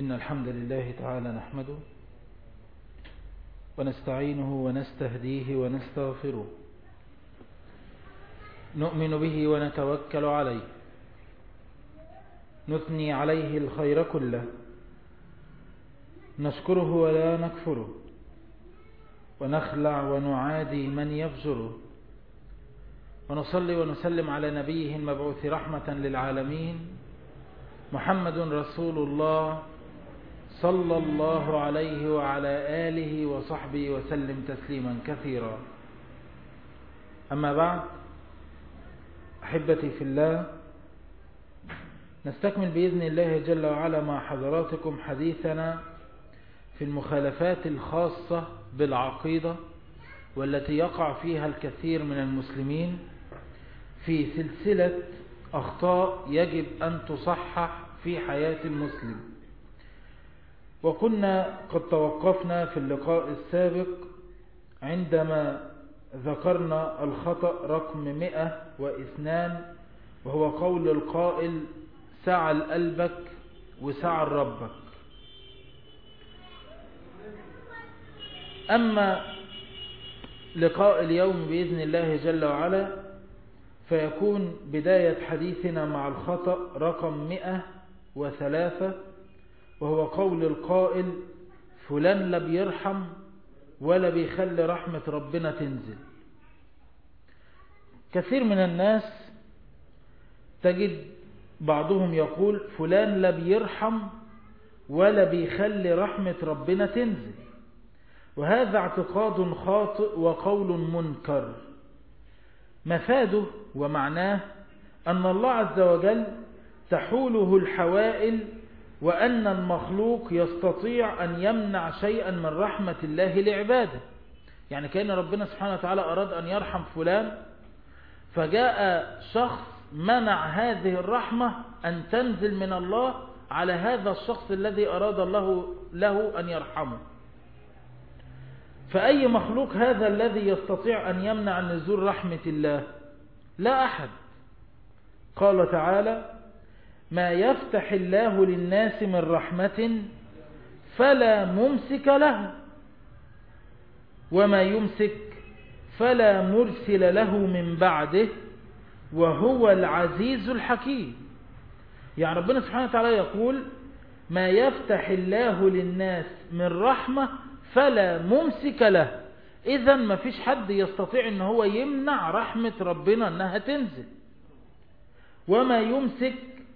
إن الحمد لله تعالى نحمده ونستعينه ونستهديه ونستغفره نؤمن به ونتوكل عليه نثني عليه الخير كله نشكره ولا نكفره ونخلع ونعادي من يفجره ونصلي ونسلم على نبيه المبعوث رحمة للعالمين محمد رسول الله صلى الله عليه وعلى آله وصحبه وسلم تسليما كثيرا أما بعد أحبتي في الله نستكمل بإذن الله جل وعلا مع حضراتكم حديثنا في المخالفات الخاصة بالعقيدة والتي يقع فيها الكثير من المسلمين في سلسلة أخطاء يجب أن تصحح في حياة المسلم وكنا قد توقفنا في اللقاء السابق عندما ذكرنا الخطأ رقم 102 وهو قول القائل سعى قلبك وسعى ربك أما لقاء اليوم بإذن الله جل وعلا فيكون بداية حديثنا مع الخطأ رقم 103 وهو قول القائل فلان لا بيرحم ولا بيخلي رحمة ربنا تنزل كثير من الناس تجد بعضهم يقول فلان لا بيرحم ولا بيخلي رحمة ربنا تنزل وهذا اعتقاد خاطئ وقول منكر مفاده ومعناه أن الله عز وجل تحوله الحوائل وأن المخلوق يستطيع أن يمنع شيئا من رحمة الله لعباده يعني كأن ربنا سبحانه وتعالى أراد أن يرحم فلان فجاء شخص منع هذه الرحمة أن تنزل من الله على هذا الشخص الذي أراد الله له أن يرحمه فأي مخلوق هذا الذي يستطيع أن يمنع نزول رحمة الله لا أحد قال تعالى ما يفتح الله للناس من رحمة فلا ممسك له وما يمسك فلا مرسل له من بعده وهو العزيز الحكيم يعني ربنا سبحانه وتعالى يقول ما يفتح الله للناس من رحمة فلا ممسك له اذا ما فيش حد يستطيع ان هو يمنع رحمة ربنا انها تنزل وما يمسك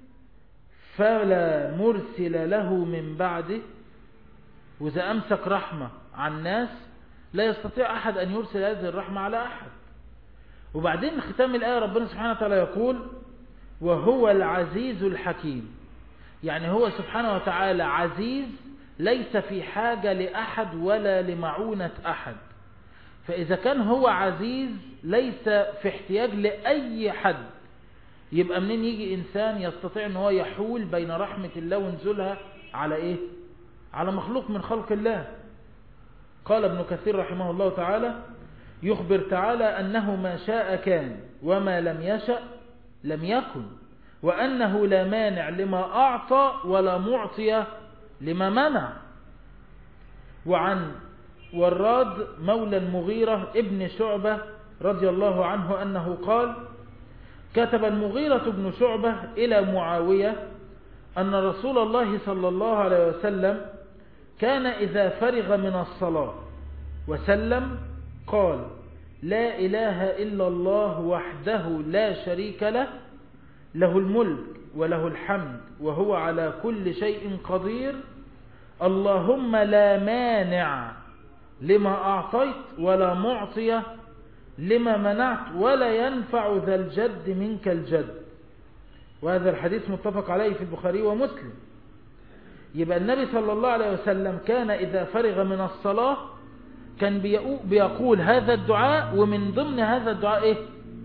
فلا مرسل له من بعده واذا امسك رحمة عن ناس لا يستطيع احد ان يرسل هذه الرحمة على احد وبعدين ختام الآية ربنا سبحانه وتعالى يقول وهو العزيز الحكيم يعني هو سبحانه وتعالى عزيز ليس في حاجة لأحد ولا لمعونة أحد فإذا كان هو عزيز ليس في احتياج لأي حد يبقى منين يجي إنسان يستطيع أن هو يحول بين رحمة الله ونزولها على إيه على مخلوق من خلق الله قال ابن كثير رحمه الله تعالى يخبر تعالى أنه ما شاء كان وما لم يشأ لم يكن وأنه لا مانع لما أعطى ولا معطي لما منع وعن وراد مولى المغيرة ابن شعبة رضي الله عنه أنه قال كتب المغيرة بن شعبة إلى معاوية أن رسول الله صلى الله عليه وسلم كان إذا فرغ من الصلاة وسلم قال لا إله إلا الله وحده لا شريك له له الملك وله الحمد وهو على كل شيء قدير اللهم لا مانع لما أعطيت ولا معطي لما منعت ولا ينفع ذا الجد منك الجد وهذا الحديث متفق عليه في البخاري ومسلم يبقى النبي صلى الله عليه وسلم كان إذا فرغ من الصلاة كان بيقول هذا الدعاء ومن ضمن هذا الدعاء ايه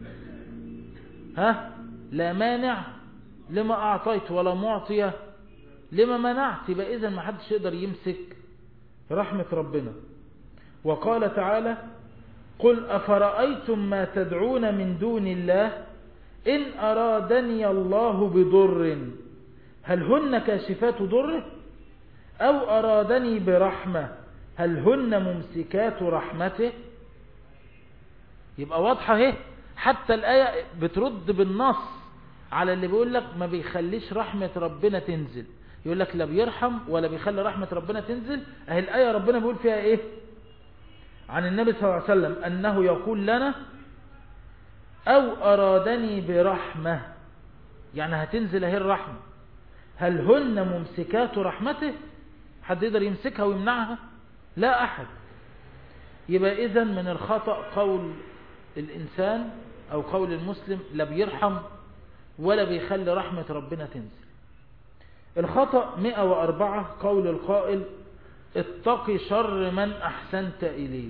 ها لا مانع لما اعطيت ولا معطي لما منعت يبقى اذا ما حدش يقدر يمسك رحمة ربنا وقال تعالى قل افرأيتم ما تدعون من دون الله ان ارادني الله بضر هل هن كاشفات ضره أو أرادني برحمة هل هن ممسكات رحمته يبقى واضحة اهي حتى الآية بترد بالنص على اللي بيقول لك ما بيخليش رحمة ربنا تنزل يقول لك لا بيرحم ولا بيخلي رحمة ربنا تنزل اهي الآية ربنا بيقول فيها ايه عن النبي صلى الله عليه وسلم أنه يقول لنا أو أرادني برحمة يعني هتنزل اهي الرحمة هل هن ممسكات رحمته حد يقدر يمسكها ويمنعها لا أحد يبقى إذن من الخطأ قول الإنسان أو قول المسلم لا بيرحم ولا بيخلي رحمة ربنا تنزل الخطأ 104 قول القائل اتقي شر من أحسنت إليه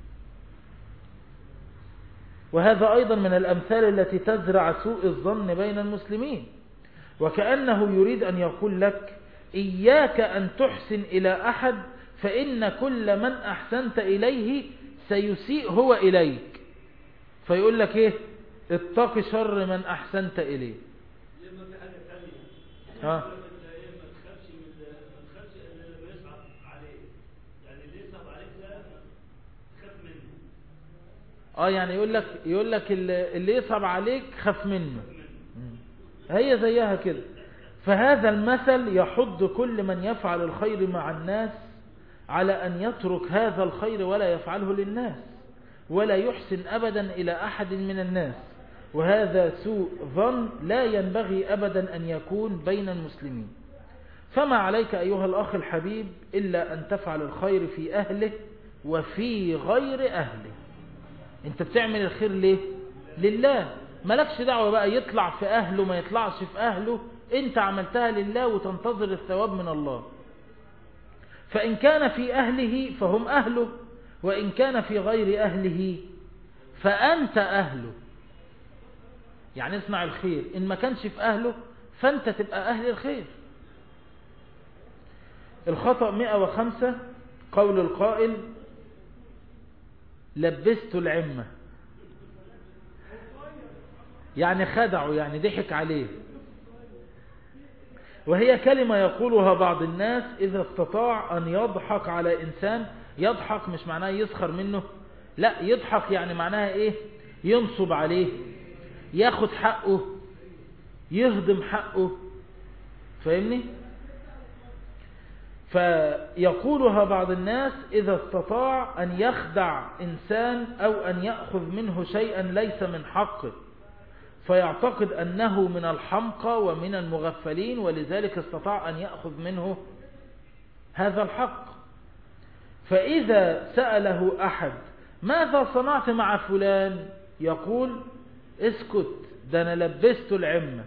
وهذا أيضا من الأمثال التي تزرع سوء الظن بين المسلمين وكأنه يريد أن يقول لك إياك أن تحسن إلى أحد فإن كل من أحسنت إليه سيسيء هو إليك فيقول لك إيه اتق شر من أحسنت إليه لما في حاجة تانية ها. ما تخافش من ما تخافش ان اللي بيصعب عليك يعني اللي يصعب عليك ده خاف منه اه يعني يقول لك يقول لك اللي اللي يصعب عليك خاف منه مم. هي زيها كده فهذا المثل يحض كل من يفعل الخير مع الناس على أن يترك هذا الخير ولا يفعله للناس ولا يحسن أبدا إلى أحد من الناس وهذا سوء ظن لا ينبغي أبدا أن يكون بين المسلمين فما عليك أيها الأخ الحبيب إلا أن تفعل الخير في أهله وفي غير أهله انت بتعمل الخير ليه لله مالكش دعوة بقى يطلع في أهله ما يطلعش في أهله انت عملتها لله وتنتظر الثواب من الله فإن كان في أهله فهم أهله وإن كان في غير أهله فأنت أهله يعني اصنع الخير إن ما كانش في أهله فأنت تبقى أهل الخير الخطأ 105 قول القائل لبست العمة يعني خدعه يعني ضحك عليه وهي كلمة يقولها بعض الناس إذا استطاع أن يضحك على إنسان يضحك مش معناه يسخر منه لا يضحك يعني معناها إيه ينصب عليه ياخد حقه يهضم حقه فاهمني فيقولها بعض الناس إذا استطاع أن يخدع إنسان أو أن يأخذ منه شيئا ليس من حقه فيعتقد أنه من الحمقى ومن المغفلين ولذلك استطاع أن يأخذ منه هذا الحق فإذا سأله أحد ماذا صنعت مع فلان يقول اسكت ده أنا لبست العمة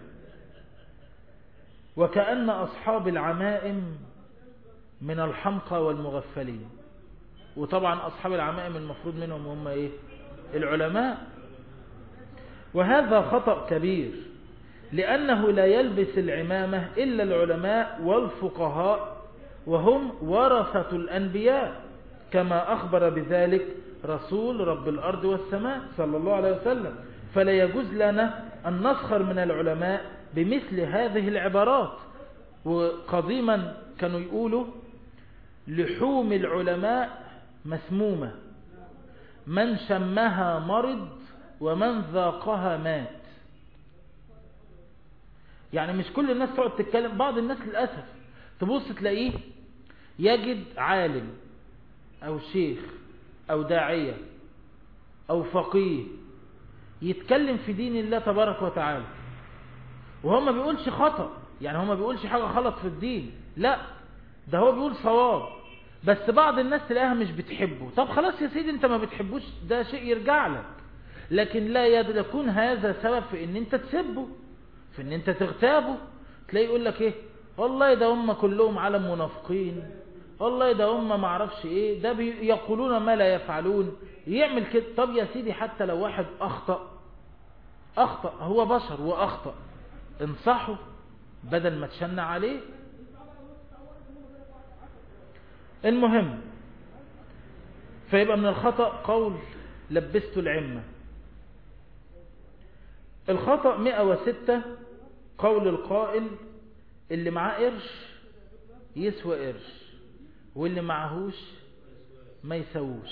وكأن أصحاب العمائم من الحمقى والمغفلين وطبعا أصحاب العمائم المفروض منهم هم إيه العلماء وهذا خطأ كبير لأنه لا يلبس العمامة إلا العلماء والفقهاء وهم ورثة الأنبياء كما أخبر بذلك رسول رب الأرض والسماء صلى الله عليه وسلم فلا يجوز لنا أن نسخر من العلماء بمثل هذه العبارات وقديما كانوا يقولوا لحوم العلماء مسمومة من شمها مرض ومن ذاقها مات يعني مش كل الناس تقعد تتكلم بعض الناس للأسف تبص تلاقيه يجد عالم أو شيخ أو داعية أو فقيه يتكلم في دين الله تبارك وتعالى وهو ما بيقولش خطأ يعني هو ما بيقولش حاجة غلط في الدين لا ده هو بيقول صواب بس بعض الناس تلاقيها مش بتحبه طب خلاص يا سيدي انت ما بتحبوش ده شيء يرجع لك لكن لا يكون هذا سبب في ان انت تسبه في ان انت تغتابه تلاقي يقول لك ايه والله ده هم كلهم عالم منافقين والله ده هم ما اعرفش ايه ده يقولون ما لا يفعلون يعمل كده طب يا سيدي حتى لو واحد اخطأ اخطأ هو بشر واخطأ انصحه بدل ما تشنع عليه المهم فيبقى من الخطأ قول لبست العمة الخطأ 106 قول القائل اللي معاه قرش يسوى قرش واللي معهوش ما يسووش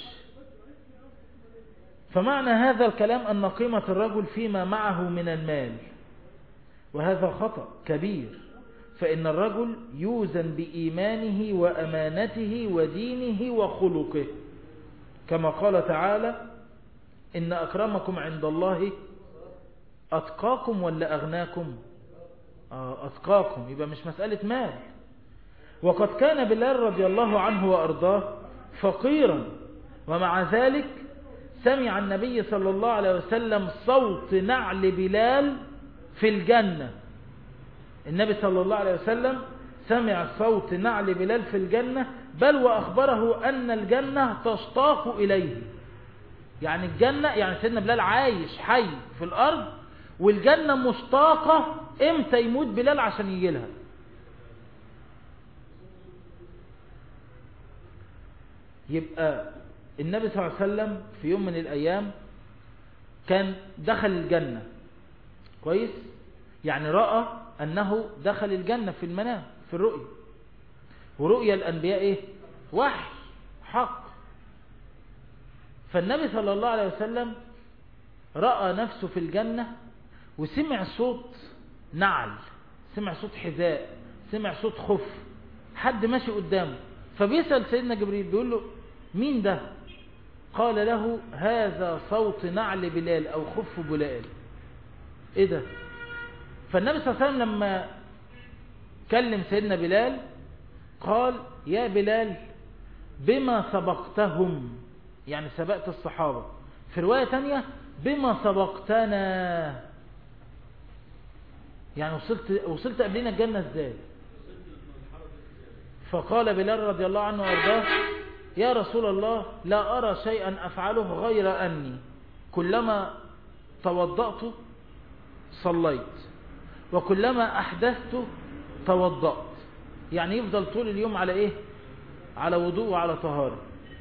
فمعنى هذا الكلام أن قيمة الرجل فيما معه من المال وهذا خطأ كبير فإن الرجل يوزن بإيمانه وأمانته ودينه وخلقه كما قال تعالى إن أكرمكم عند الله أتقاكم ولا أغناكم آه أتقاكم يبقى مش مسألة مال وقد كان بلال رضي الله عنه وأرضاه فقيرا ومع ذلك سمع النبي صلى الله عليه وسلم صوت نعل بلال في الجنة النبي صلى الله عليه وسلم سمع صوت نعل بلال في الجنة بل وأخبره أن الجنة تشتاق إليه يعني الجنة يعني سيدنا بلال عايش حي في الأرض والجنة مشتاقة امتى يموت بلال عشان يجي لها يبقى النبي صلى الله عليه وسلم في يوم من الأيام كان دخل الجنة كويس يعني رأى أنه دخل الجنة في المنام في الرؤية ورؤيا الأنبياء إيه وحي حق فالنبي صلى الله عليه وسلم رأى نفسه في الجنة وسمع صوت نعل سمع صوت حذاء سمع صوت خف حد ماشي قدامه فبيسأل سيدنا جبريل بيقول له مين ده قال له هذا صوت نعل بلال أو خف بلال ايه ده فالنبي صلى الله عليه وسلم لما كلم سيدنا بلال قال يا بلال بما سبقتهم يعني سبقت الصحابة في رواية تانية بما سبقتنا يعني وصلت, وصلت قبلنا الجنة ازاي فقال بلال رضي الله عنه وارضاه يا رسول الله لا أرى شيئا أفعله غير أني كلما توضأت صليت وكلما أحدثت توضأت يعني يفضل طول اليوم على إيه على وضوء وعلى طهارة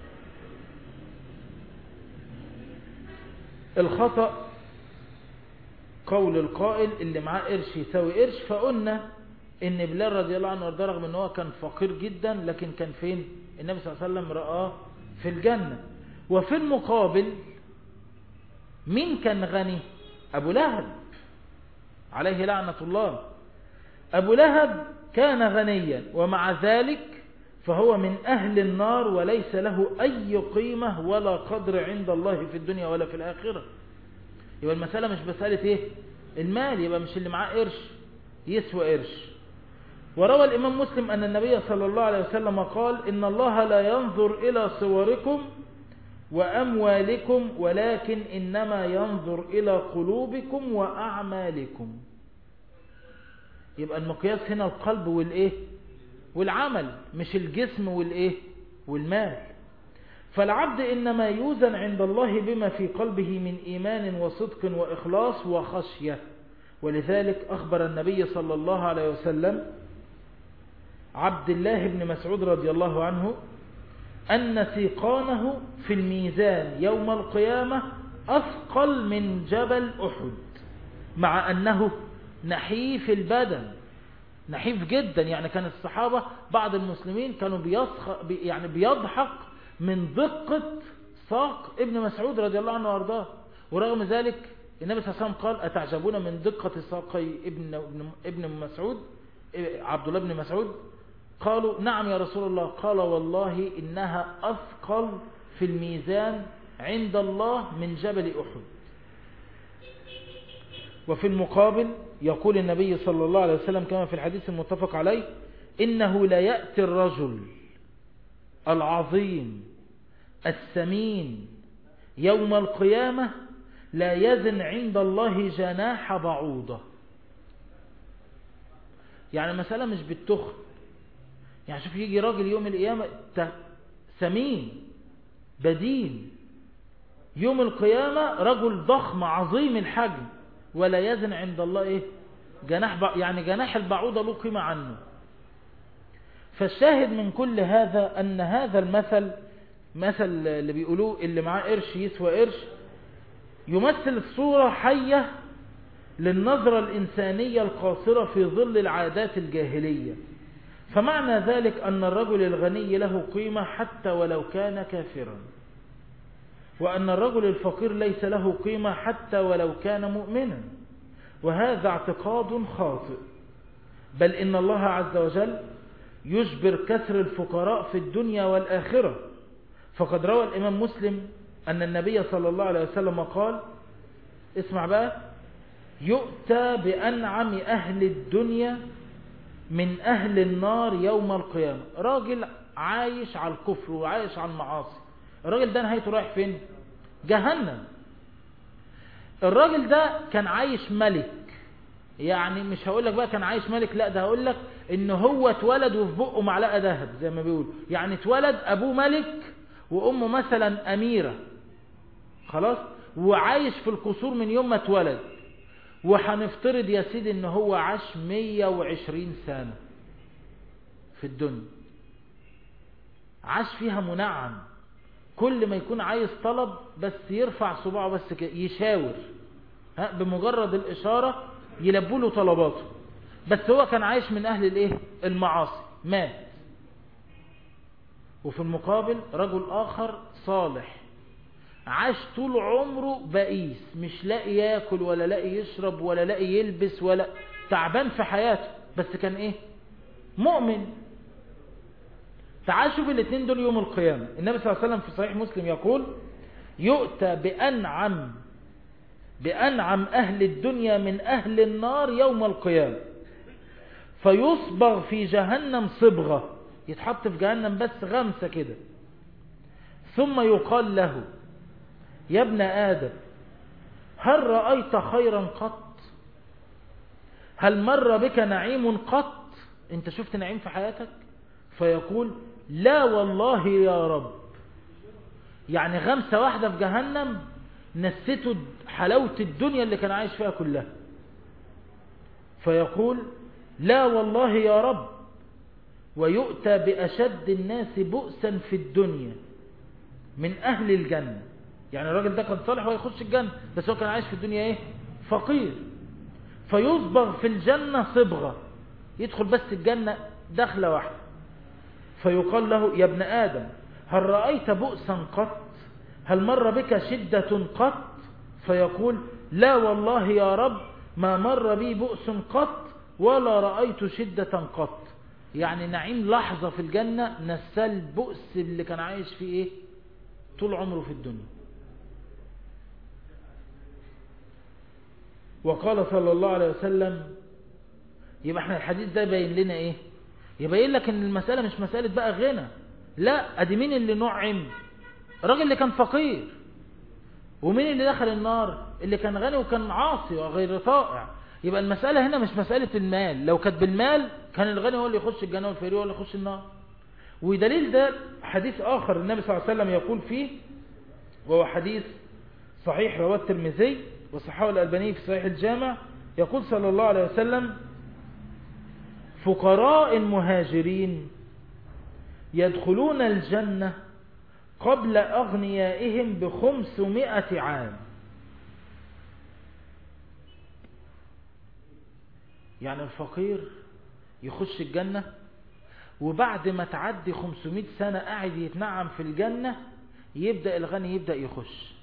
الخطأ قول القائل اللي معاه قرش يساوي قرش فقلنا ان بلال رضي الله عنه وارضاه رغم ان هو كان فقير جدا لكن كان فين النبي صلى الله عليه وسلم رآه في الجنة وفي المقابل مين كان غني ابو لهب عليه لعنة الله ابو لهب كان غنيا ومع ذلك فهو من اهل النار وليس له اي قيمة ولا قدر عند الله في الدنيا ولا في الاخرة يبقى المسألة مش مسألة ايه المال يبقى مش اللي معاه قرش يسوى قرش وروى الإمام مسلم أن النبي صلى الله عليه وسلم قال إن الله لا ينظر إلى صوركم وأموالكم ولكن إنما ينظر إلى قلوبكم وأعمالكم يبقى المقياس هنا القلب والإيه والعمل مش الجسم والإيه والمال فالعبد إنما يوزن عند الله بما في قلبه من إيمان وصدق وإخلاص وخشية ولذلك أخبر النبي صلى الله عليه وسلم عبد الله بن مسعود رضي الله عنه أن سيقانه في الميزان يوم القيامة أثقل من جبل أحد مع أنه نحيف البدن نحيف جدا يعني كان الصحابة بعض المسلمين كانوا بيضخ يعني بيضحك من دقة ساق ابن مسعود رضي الله عنه وارضاه ورغم ذلك النبي صلى الله عليه وسلم قال أتعجبون من دقة ساقي ابن, ابن, ابن مسعود عبد الله بن مسعود قالوا نعم يا رسول الله قال والله إنها أثقل في الميزان عند الله من جبل أحد وفي المقابل يقول النبي صلى الله عليه وسلم كما في الحديث المتفق عليه إنه لا يأتي الرجل العظيم السمين يوم القيامة لا يزن عند الله جناح بعوضة يعني المسألة مش بالتخن يعني شوف يجي راجل يوم القيامة سمين بدين يوم القيامة رجل ضخم عظيم الحجم ولا يزن عند الله ايه جناح بع... يعني جناح البعوضة له قيمة عنه فالشاهد من كل هذا أن هذا المثل مثل اللي بيقولوه اللي معاه قرش يسوى قرش يمثل صورة حية للنظرة الإنسانية القاصرة في ظل العادات الجاهلية فمعنى ذلك أن الرجل الغني له قيمة حتى ولو كان كافرا وأن الرجل الفقير ليس له قيمة حتى ولو كان مؤمنا وهذا اعتقاد خاطئ بل إن الله عز وجل يجبر كسر الفقراء في الدنيا والآخرة فقد روى الإمام مسلم أن النبي صلى الله عليه وسلم قال اسمع بقى يؤتى بأنعم أهل الدنيا من أهل النار يوم القيامة راجل عايش على الكفر وعايش على المعاصي الراجل ده نهايته رايح فين جهنم الراجل ده كان عايش ملك يعني مش هقول لك بقى كان عايش ملك لا ده هقول لك ان هو اتولد وفي بقه معلقه ذهب زي ما بيقولوا يعني اتولد ابوه ملك وامه مثلا اميره خلاص وعايش في القصور من يوم ما اتولد وهنفترض يا سيدي ان هو عاش 120 سنة في الدنيا عاش فيها منعم كل ما يكون عايز طلب بس يرفع صباعه بس كده يشاور ها بمجرد الاشارة يلبوا له طلباته بس هو كان عايش من اهل الايه المعاصي مات وفي المقابل رجل اخر صالح عاش طول عمره بئيس مش لاقي ياكل ولا لاقي يشرب ولا لاقي يلبس ولا تعبان في حياته بس كان ايه مؤمن تعال شوف الاثنين دول يوم القيامة النبي صلى الله عليه وسلم في صحيح مسلم يقول يؤتى بأنعم بأنعم أهل الدنيا من أهل النار يوم القيامة فيصبغ في جهنم صبغة يتحط في جهنم بس غمسة كده ثم يقال له يا ابن آدم هل رأيت خيرا قط هل مر بك نعيم قط انت شفت نعيم في حياتك فيقول لا والله يا رب يعني غمسة واحدة في جهنم نسيته حلاوة الدنيا اللي كان عايش فيها كلها فيقول لا والله يا رب ويؤتى بأشد الناس بؤسا في الدنيا من أهل الجنة يعني الراجل ده كان صالح ويخش الجنة بس هو كان عايش في الدنيا ايه فقير فيصبغ في الجنة صبغة يدخل بس الجنة دخلة واحدة فيقال له يا ابن آدم هل رأيت بؤسا قط هل مر بك شدة قط فيقول لا والله يا رب ما مر بي بؤس قط ولا رأيت شدة قط يعني نعيم لحظة في الجنة نسى البؤس اللي كان عايش فيه ايه طول عمره في الدنيا وقال صلى الله عليه وسلم يبقى احنا الحديث ده يبين لنا ايه يبين لك ان المسألة مش مسألة بقى غنى لا ادي مين اللي نعم الراجل اللي كان فقير ومين اللي دخل النار اللي كان غني وكان عاصي وغير طائع يبقى المسألة هنا مش مسألة المال لو كانت بالمال كان الغني هو اللي يخش الجنة والفقير هو اللي يخش النار ودليل ده حديث آخر النبي صلى الله عليه وسلم يقول فيه وهو حديث صحيح رواه الترمذي وصححه الألباني في صحيح الجامع يقول صلى الله عليه وسلم فقراء مهاجرين يدخلون الجنة قبل أغنيائهم بخمسمائة عام يعني الفقير يخش الجنة وبعد ما تعدي 500 سنة قاعد يتنعم في الجنة يبدأ الغني يبدأ يخش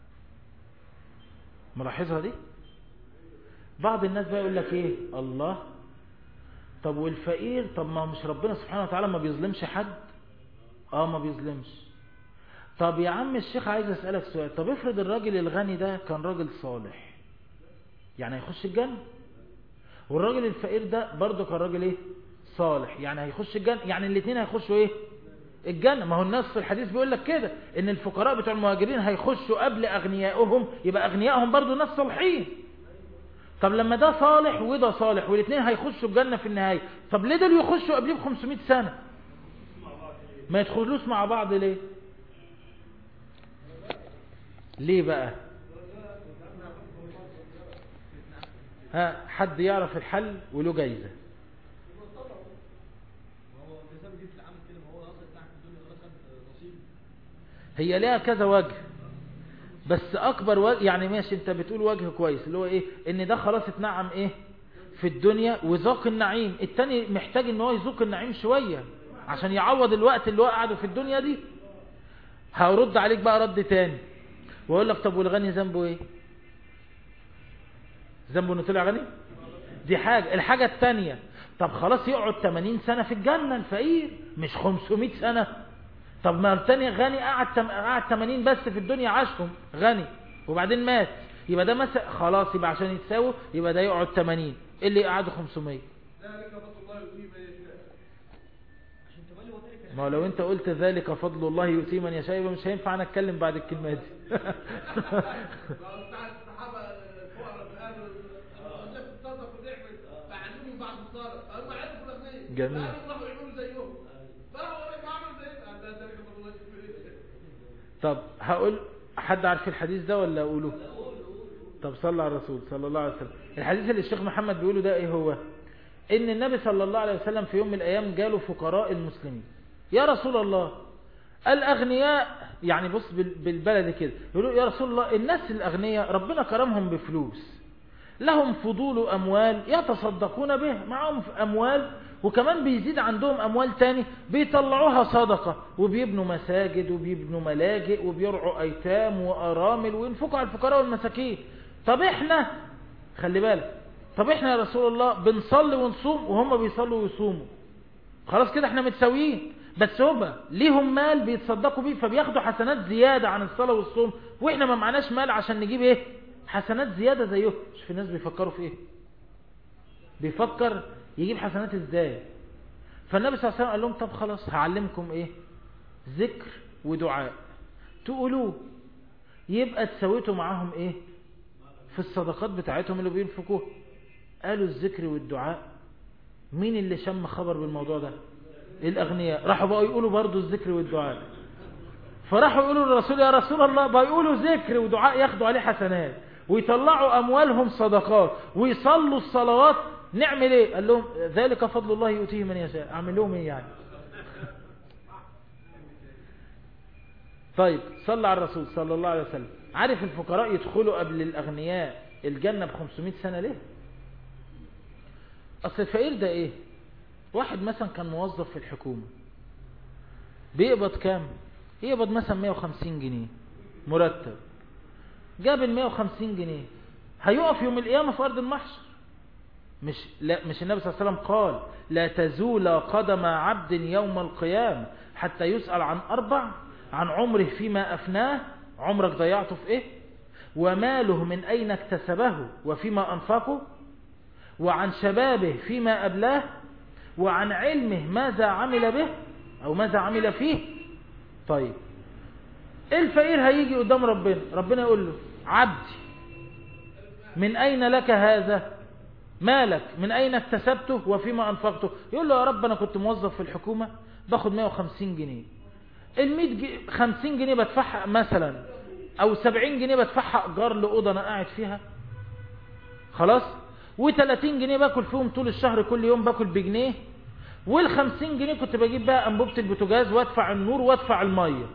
ملاحظها دي بعض الناس بقى يقول لك ايه الله طب والفقير طب ما مش ربنا سبحانه وتعالى ما بيظلمش حد اه ما بيظلمش طب يا عم الشيخ عايز اسألك سؤال طب افرض الراجل الغني ده كان راجل صالح يعني هيخش الجنة والراجل الفقير ده برضه كان راجل ايه صالح يعني هيخش الجنة يعني الاثنين هيخشوا ايه الجنة ما هو الناس في الحديث بيقول لك كده ان الفقراء بتوع المهاجرين هيخشوا قبل اغنيائهم يبقى اغنيائهم برضو ناس صالحين طب لما ده صالح وده صالح والاثنين هيخشوا الجنة في النهاية طب ليه دول يخشوا قبليه ب 500 سنة ما يدخلوش مع بعض ليه ليه بقى ها حد يعرف الحل وله جايزة هي ليها كذا وجه بس اكبر وجه يعني ماشي انت بتقول وجه كويس اللي هو ايه ان ده خلاص اتنعم ايه في الدنيا وذاق النعيم التاني محتاج ان هو يذوق النعيم شوية عشان يعوض الوقت اللي هو قعده في الدنيا دي هرد عليك بقى رد تاني واقول لك طب والغني ذنبه ايه ذنبه انه طلع غني دي حاجة الحاجة التانية طب خلاص يقعد 80 سنة في الجنة الفقير مش 500 سنة طب ما التاني غني قعد تم... قعد 80 بس في الدنيا عاشهم غني وبعدين مات يبقى ده مثلا خلاص يبقى عشان يتساوي يبقى ده يقعد 80 اللي قعده 500 ذلك فضل الله يؤتيه من يشاء عشان تقول لي وذلك ما هو لو انت قلت ذلك فضل الله يؤتيه من يشاء يبقى مش هينفع انا اتكلم بعد الكلمة دي بتاع الصحابه الفقراء في اهل الناس تصدق ونعمل فعلمهم بعد الصلاه فهم عرفوا الاغنياء جميل. فقالوا راحوا يعملوا زيهم فراحوا راحوا عملوا زيهم ده ذلك فضل الله يؤتيه من يشاء طب هقول حد عارف الحديث ده ولا اقوله طب صلى على الرسول صلى الله عليه وسلم الحديث اللي الشيخ محمد بيقوله ده ايه هو ان النبي صلى الله عليه وسلم في يوم من الايام جاله فقراء المسلمين يا رسول الله الاغنياء يعني بص بال- بالبلد كده يقولوا يا رسول الله الناس الاغنياء ربنا كرمهم بفلوس لهم فضول اموال يتصدقون به معهم اموال وكمان بيزيد عندهم اموال تاني بيطلعوها صدقة وبيبنوا مساجد وبيبنوا ملاجئ وبيرعوا ايتام وارامل وينفقوا على الفقراء والمساكين طب احنا خلي بالك طب احنا يا رسول الله بنصلي ونصوم وهم بيصلوا ويصوموا خلاص كده احنا متساويين بس هما ليهم مال بيتصدقوا بيه فبياخدوا حسنات زيادة عن الصلاة والصوم واحنا ما معناش مال عشان نجيب ايه حسنات زيادة زيهم شوف الناس بيفكروا في ايه بيفكر يجيب حسنات ازاي فالنبي صلى الله عليه وسلم قال لهم طب خلاص هعلمكم ايه ذكر ودعاء تقولوه يبقى تسويتوا معاهم ايه في الصدقات بتاعتهم اللي بينفقوها قالوا الذكر والدعاء مين اللي شم خبر بالموضوع ده الاغنياء راحوا بقوا يقولوا برضو الذكر والدعاء فراحوا يقولوا للرسول يا رسول الله بقى يقولوا ذكر ودعاء ياخدوا عليه حسنات ويطلعوا اموالهم صدقات ويصلوا الصلوات نعمل ايه قال لهم ذلك فضل الله يؤتيه من يشاء اعمل لهم ايه يعني طيب صلى على الرسول صلى الله عليه وسلم عارف الفقراء يدخلوا قبل الاغنياء الجنة ب 500 سنة ليه اصل الفقير ده ايه واحد مثلا كان موظف في الحكومة بيقبض كام يقبض مثلا 150 جنيه مرتب جاب ال 150 جنيه هيقف يوم القيامة في أرض المحشر مش لا مش النبي صلى الله عليه وسلم قال لا تزول قدم عبد يوم القيامة حتى يسأل عن أربع عن عمره فيما أفناه عمرك ضيعته في إيه وماله من أين اكتسبه وفيما أنفقه وعن شبابه فيما أبلاه وعن علمه ماذا عمل به أو ماذا عمل فيه طيب الفقير هيجي قدام ربنا ربنا يقول له عبدي من أين لك هذا مالك من أين اكتسبته وفيما أنفقته يقول له يا رب أنا كنت موظف في الحكومة باخد 150 جنيه ال 100 جنيه 50 جنيه بدفعها مثلا أو 70 جنيه بدفعها إيجار لأوضة أنا قاعد فيها خلاص و30 جنيه باكل فيهم طول الشهر كل يوم باكل بجنيه وال50 جنيه كنت بجيب بقى أنبوبة البوتاجاز وادفع النور وادفع المية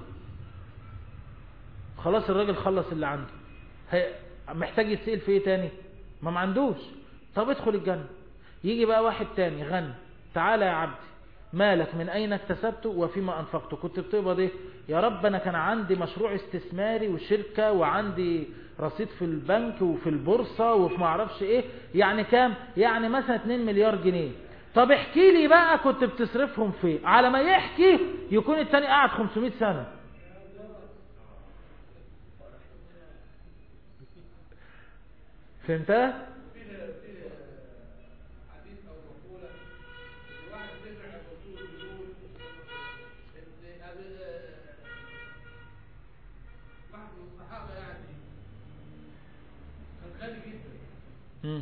خلاص الراجل خلص اللي عنده هي محتاج يتسأل في ايه تاني ما ما عندوش طب ادخل الجنة يجي بقى واحد تاني غني تعالى يا عبدي مالك من اين اكتسبته وفيما انفقته كنت بتقبض ايه يا رب انا كان عندي مشروع استثماري وشركة وعندي رصيد في البنك وفي البورصة وفي ما اعرفش ايه يعني كام يعني مثلا 2 مليار جنيه طب احكي لي بقى كنت بتصرفهم فين على ما يحكي يكون التاني قاعد 500 سنة فهمتها حديث او مقوله ان واحد سمع الرسول بيقول ان أبي- واحد من الصحابه يعني كان غني جدا مم.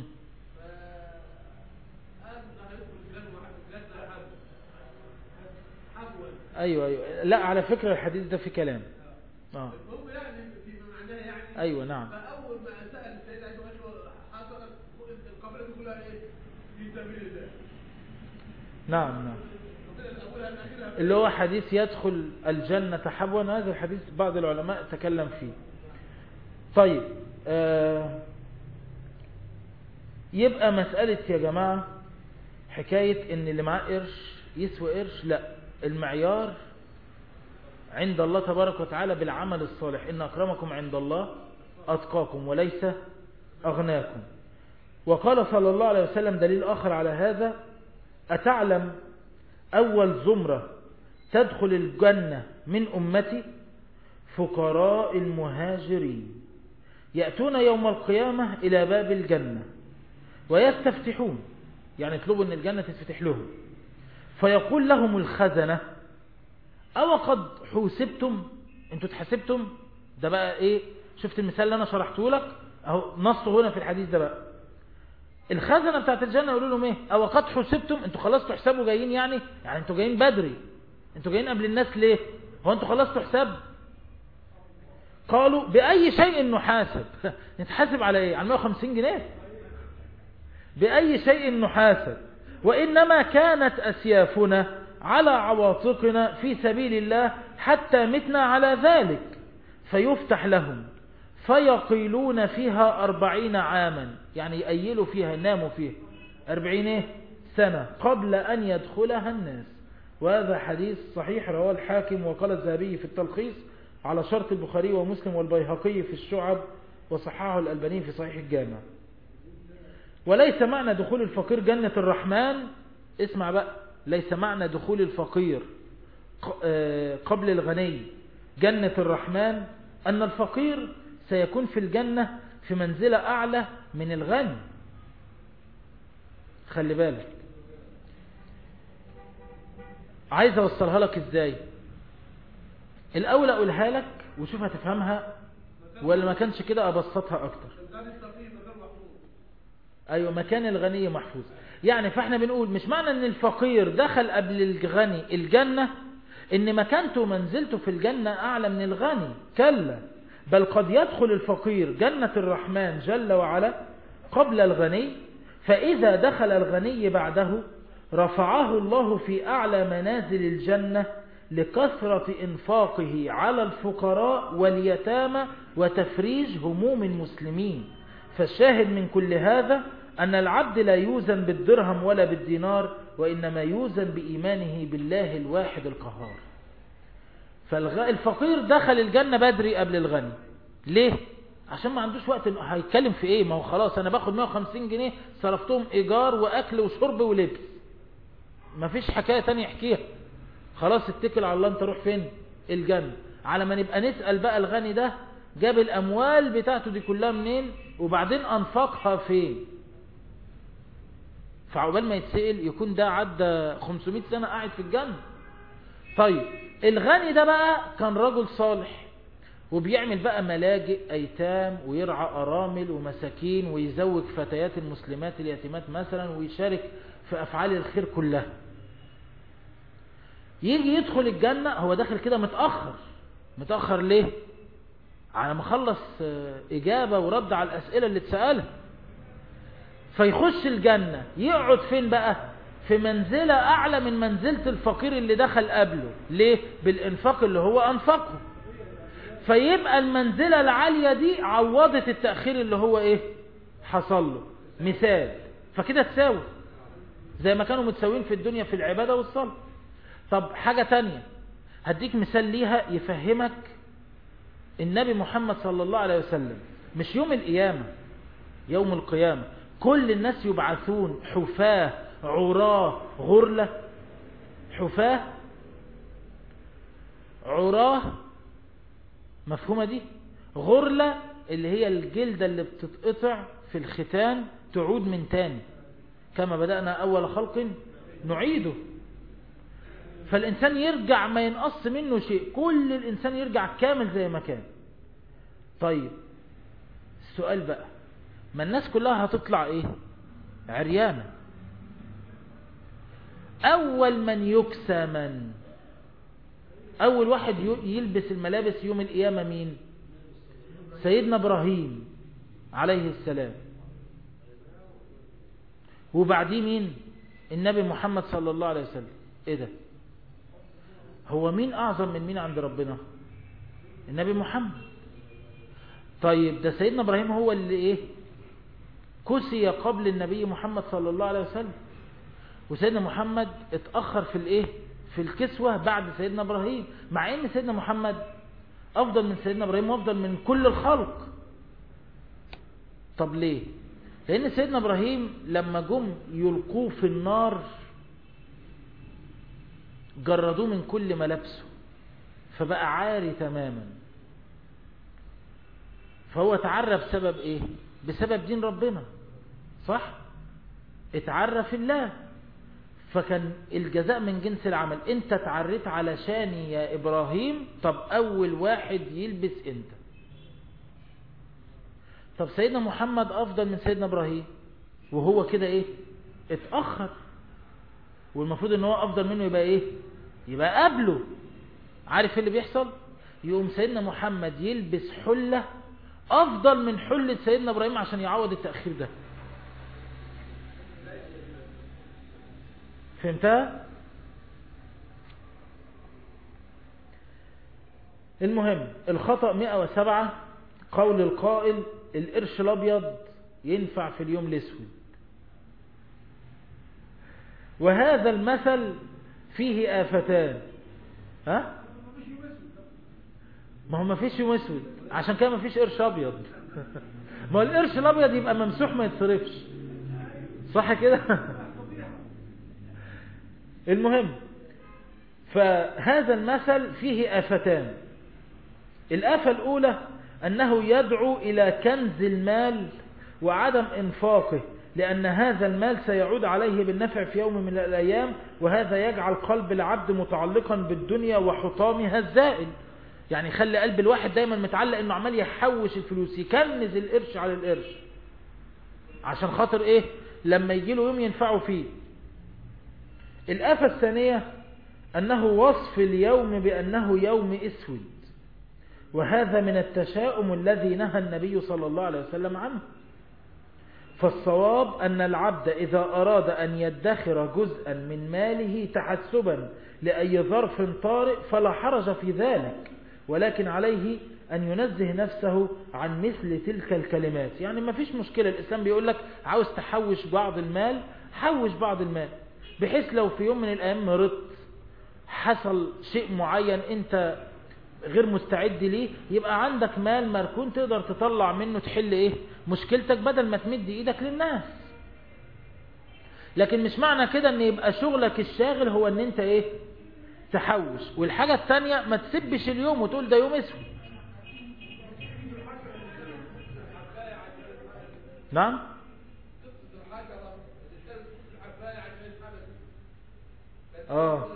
فقال انا هيدخل الجنه واحد ثلاثه حب حبوا ايوه ايوه لا على فكرة الحديث ده في كلام اه المهم يعني فيما معناه يعني ايوه نعم فاول ما سال السيد عيسى قال له حصلت القبيله دي كلها ايه؟ في سبيل الله نعم نعم القبيله الاولها الاخيره اللي هو حديث يدخل الجنة حبوا هذا الحديث بعض العلماء تكلم فيه طيب آه يبقى مسألة يا جماعة حكاية ان اللي معاه قرش يسوى قرش لا المعيار عند الله تبارك وتعالى بالعمل الصالح إن أكرمكم عند الله أتقاكم وليس أغناكم وقال صلى الله عليه وسلم دليل آخر على هذا أتعلم أول زمرة تدخل الجنة من أمتي فقراء المهاجرين يأتون يوم القيامة إلى باب الجنة ويستفتحون يعني يطلبوا أن الجنة تتفتح لهم فيقول لهم الخزنة أو قد حوسبتم انتوا تحسبتم ده بقى ايه شفت المثال اللي انا شرحته لك اهو نصه هنا في الحديث ده بقى الخزنة بتاعت الجنة يقولوا لهم ايه او قد حسبتم انتوا خلاص تحسبوا جايين يعني يعني انتوا جايين بدري انتوا جايين قبل الناس ليه هو انتوا خلاص تحسب قالوا بأي شيء نحاسب نتحاسب على ايه على 150 جنيه بأي شيء نحاسب وإنما كانت أسيافنا على عواطقنا في سبيل الله حتى متنا على ذلك فيفتح لهم فيقيلون فيها أربعين عاما يعني يأيلوا فيها يناموا فيها أربعين إيه؟ سنة قبل أن يدخلها الناس وهذا حديث صحيح رواه الحاكم وقال الذهبي في التلخيص على شرط البخاري ومسلم والبيهقي في الشعب وصححه الألباني في صحيح الجامع وليس معنى دخول الفقير جنة الرحمن اسمع بقى ليس معنى دخول الفقير قبل الغني جنة الرحمن أن الفقير سيكون في الجنة في منزلة أعلى من الغني خلي بالك عايز أوصلها لك إزاي الأول أقولها لك وشوف هتفهمها ولا ما كانش كده أبسطها أكتر أيوة مكان الغني محفوظ يعني فاحنا بنقول مش معنى ان الفقير دخل قبل الغني الجنة ان مكانته ومنزلته في الجنة اعلى من الغني كلا بل قد يدخل الفقير جنة الرحمن جل وعلا قبل الغني فاذا دخل الغني بعده رفعه الله في اعلى منازل الجنة لكثرة انفاقه على الفقراء واليتامى وتفريج هموم المسلمين فالشاهد من كل هذا أن العبد لا يوزن بالدرهم ولا بالدينار وإنما يوزن بإيمانه بالله الواحد القهار فالفقير دخل الجنة بدري قبل الغني ليه؟ عشان ما عندوش وقت هيتكلم في ايه ما هو خلاص انا باخد 150 جنيه صرفتهم ايجار واكل وشرب ولبس مفيش حكاية تانية احكيها خلاص اتكل على الله انت روح فين الجنة على ما نبقى نسأل بقى الغني ده جاب الاموال بتاعته دي كلها منين وبعدين انفقها فين فعقبال ما يتسأل يكون ده عدى 500 سنة قاعد في الجنة طيب الغني ده بقى كان رجل صالح وبيعمل بقى ملاجئ أيتام ويرعى أرامل ومساكين ويزوج فتيات المسلمات اليتيمات مثلا ويشارك في أفعال الخير كلها يجي يدخل الجنة هو داخل كده متأخر متأخر ليه على ما خلص إجابة ورد على الأسئلة اللي اتسألها فيخش الجنة يقعد فين بقى في منزلة أعلى من منزلة الفقير اللي دخل قبله ليه بالإنفاق اللي هو أنفقه فيبقى المنزلة العالية دي عوضت التأخير اللي هو إيه حصل له مثال فكده تساوي زي ما كانوا متساويين في الدنيا في العبادة والصلاة طب حاجة تانية هديك مثال ليها يفهمك النبي محمد صلى الله عليه وسلم مش يوم القيامة يوم القيامة كل الناس يبعثون حفاة عراه غرلة حفاة عراه مفهومة دي غرلة اللي هي الجلدة اللي بتتقطع في الختان تعود من تاني كما بدأنا أول خلق نعيده فالإنسان يرجع ما ينقص منه شيء كل الإنسان يرجع كامل زي ما كان طيب السؤال بقى ما الناس كلها هتطلع ايه عريانة اول من يكسى من اول واحد يلبس الملابس يوم القيامة مين سيدنا ابراهيم عليه السلام وبعديه مين النبي محمد صلى الله عليه وسلم ايه ده هو مين اعظم من مين عند ربنا النبي محمد طيب ده سيدنا ابراهيم هو اللي ايه كسي قبل النبي محمد صلى الله عليه وسلم وسيدنا محمد اتأخر في الايه في الكسوة بعد سيدنا ابراهيم مع ان سيدنا محمد افضل من سيدنا ابراهيم وافضل من كل الخلق طب ليه لان سيدنا ابراهيم لما جم يلقوه في النار جردوه من كل ملابسه فبقى عاري تماما فهو اتعرى بسبب ايه بسبب دين ربنا صح اتعرى في الله فكان الجزاء من جنس العمل انت اتعريت علشاني يا ابراهيم طب اول واحد يلبس انت طب سيدنا محمد افضل من سيدنا ابراهيم وهو كده ايه اتأخر والمفروض ان هو افضل منه يبقى ايه يبقى قبله عارف ايه اللي بيحصل يقوم سيدنا محمد يلبس حلة افضل من حلة سيدنا ابراهيم عشان يعوض التأخير ده فهمتها المهم الخطأ 107 قول القائل القرش الابيض ينفع في اليوم الاسود وهذا المثل فيه آفتان ها ما هو ما فيش يوم اسود عشان كده ما فيش قرش ابيض ما هو القرش الابيض يبقى ممسوح ما يتصرفش صح كده المهم فهذا المثل فيه آفتان الآفة الأولى أنه يدعو إلى كنز المال وعدم إنفاقه لأن هذا المال سيعود عليه بالنفع في يوم من الأيام وهذا يجعل قلب العبد متعلقا بالدنيا وحطامها الزائل يعني خلي قلب الواحد دايما متعلق انه عمال يحوش الفلوس يكنز القرش على القرش عشان خاطر ايه لما يجي له يوم ينفعه فيه الآفة الثانية أنه وصف اليوم بأنه يوم اسود وهذا من التشاؤم الذي نهى النبي صلى الله عليه وسلم عنه فالصواب أن العبد إذا أراد أن يدخر جزءا من ماله تحسبا لأي ظرف طارئ فلا حرج في ذلك ولكن عليه أن ينزه نفسه عن مثل تلك الكلمات يعني ما فيش مشكلة الإسلام بيقول لك عاوز تحوش بعض المال حوش بعض المال بحيث لو في يوم من الأيام مرضت حصل شيء معين أنت غير مستعد ليه يبقى عندك مال مركون تقدر تطلع منه تحل ايه مشكلتك بدل ما تمد ايدك للناس لكن مش معنى كده ان يبقى شغلك الشاغل هو ان انت ايه تحوش والحاجة التانية ما تسبش اليوم وتقول ده يوم اسود نعم اه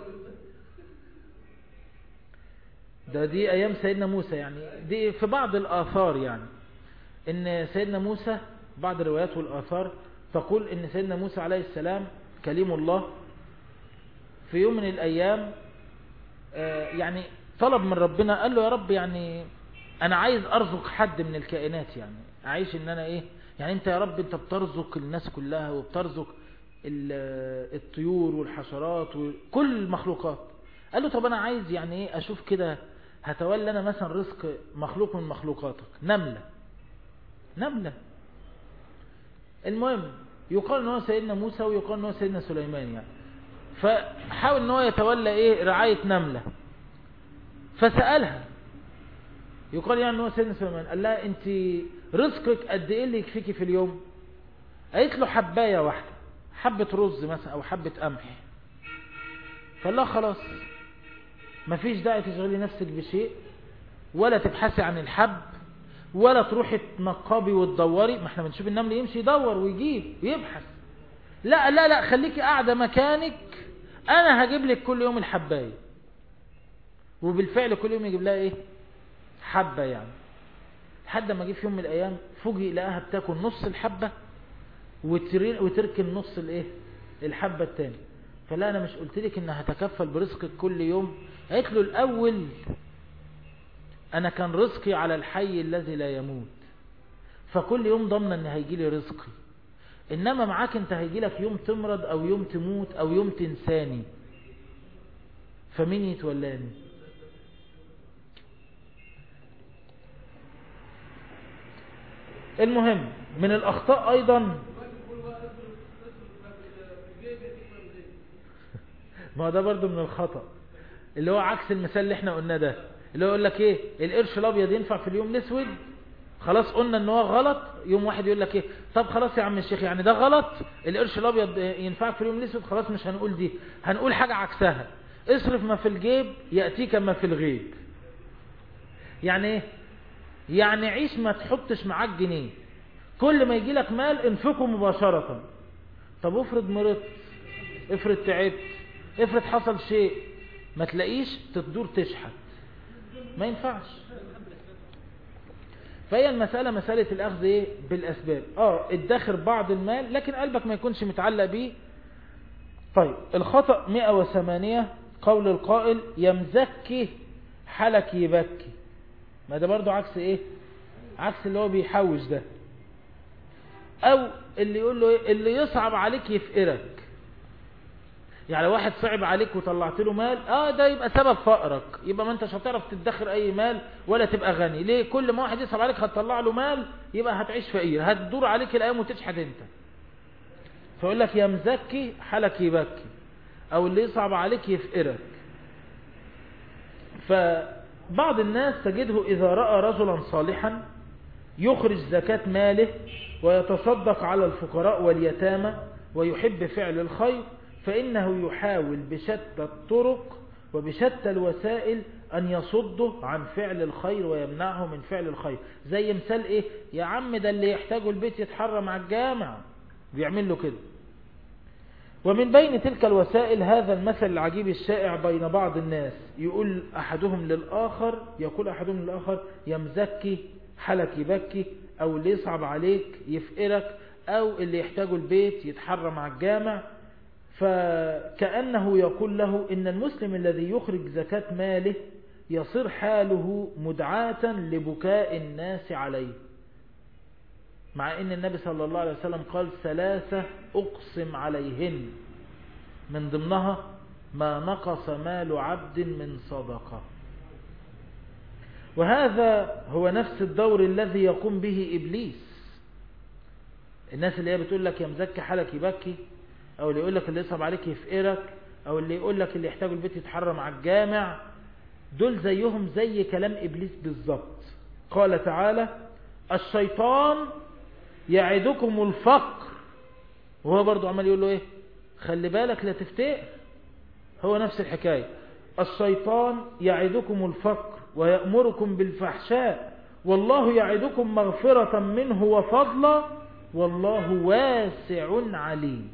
ده دي ايام سيدنا موسى يعني دي في بعض الاثار يعني ان سيدنا موسى بعض الروايات والاثار تقول ان سيدنا موسى عليه السلام كليم الله في يوم من الايام يعني طلب من ربنا قال له يا رب يعني انا عايز ارزق حد من الكائنات يعني اعيش ان انا ايه يعني انت يا رب انت بترزق الناس كلها وبترزق الطيور والحشرات وكل المخلوقات قال له طب انا عايز يعني ايه اشوف كده هتولى انا مثلا رزق مخلوق من مخلوقاتك نملة نملة المهم يقال ان هو سيدنا موسى ويقال ان هو سيدنا سليمان يعني فحاول ان هو يتولى ايه رعاية نملة فسألها يقال يعني ان هو سيدنا سليمان قال لها انت رزقك قد ايه اللي يكفيكي في اليوم قالت له حباية واحدة حبة رز مثلا او حبة قمح فقال لها خلاص مفيش داعي تشغلي نفسك بشيء ولا تبحثي عن الحب ولا تروحي تنقبي وتدوري ما احنا بنشوف النمل يمشي يدور ويجيب ويبحث لا لا لا خليكي قاعدة مكانك انا هجيب لك كل يوم الحباية وبالفعل كل يوم يجيب لها ايه حبة يعني لحد ما جه في يوم من الايام فوجئ لقاها بتاكل نص الحبة وتركن نص الايه الحبة التاني فلا انا مش قلت لك ان هتكفل برزقك كل يوم قالت له الاول انا كان رزقي على الحي الذي لا يموت فكل يوم ضمن ان هيجي لي رزقي انما معاك انت هيجي لك يوم تمرض او يوم تموت او يوم تنساني فمين يتولاني المهم من الأخطاء أيضا ما هو ده برضو من الخطأ اللي هو عكس المثال اللي احنا قلنا ده اللي هو يقول لك ايه القرش الابيض ينفع في اليوم الاسود خلاص قلنا ان هو غلط يوم واحد يقول لك ايه طب خلاص يا عم الشيخ يعني ده غلط القرش الابيض ينفع في اليوم الاسود خلاص مش هنقول دي هنقول حاجة عكسها اصرف ما في الجيب يأتيك ما في الغيب يعني ايه يعني عيش ما تحطش معاك جنيه كل ما يجي لك مال انفقه مباشرة طب افرض مرضت افرض تعبت افرض حصل شيء ما تلاقيش تدور تشحت ما ينفعش فهي المسألة مسألة الأخذ إيه؟ بالأسباب اه ادخر بعض المال لكن قلبك ما يكونش متعلق بيه طيب الخطأ 108 قول القائل يمزكي حلك يبكي ما ده برضو عكس ايه عكس اللي هو بيحوش ده او اللي يقول له ايه اللي يصعب عليك يفقرك يعني واحد صعب عليك وطلعت له مال اه ده يبقى سبب فقرك يبقى ما انتش هتعرف تدخر اي مال ولا تبقى غني ليه كل ما واحد يصعب عليك هتطلع له مال يبقى هتعيش فقير هتدور عليك الايام وتشحت انت فيقول لك يا مزكي حلك يبكي او اللي يصعب عليك يفقرك فبعض الناس تجده اذا رأى رجلا صالحا يخرج زكاة ماله ويتصدق على الفقراء واليتامى ويحب فعل الخير فإنه يحاول بشتى الطرق وبشتى الوسائل أن يصده عن فعل الخير ويمنعه من فعل الخير زي مثال إيه يا عم ده اللي يحتاجه البيت يتحرم على الجامع بيعمل له كده ومن بين تلك الوسائل هذا المثل العجيب الشائع بين بعض الناس يقول أحدهم للآخر يقول أحدهم للآخر يمزكي حلك يبكي أو اللي يصعب عليك يفقرك أو اللي يحتاجه البيت يتحرم على الجامع فكأنه يقول له إن المسلم الذي يخرج زكاة ماله يصير حاله مدعاة لبكاء الناس عليه مع ان النبي صلى الله عليه وسلم قال ثلاثة اقسم عليهن من ضمنها ما نقص مال عبد من صدقة وهذا هو نفس الدور الذي يقوم به إبليس الناس اللي هي بتقول لك يا مزكي حالك يبكي او اللي يقول لك اللي يصعب عليك يفقرك او اللي يقول لك اللي يحتاج البيت يتحرم على الجامع دول زيهم زي كلام إبليس بالظبط قال تعالى الشيطان يعدكم الفقر وهو برضو عمال يقول له ايه خلي بالك لا تفتقر هو نفس الحكاية الشيطان يعدكم الفقر ويأمركم بالفحشاء والله يعدكم مغفرة منه وفضلا والله واسع عليم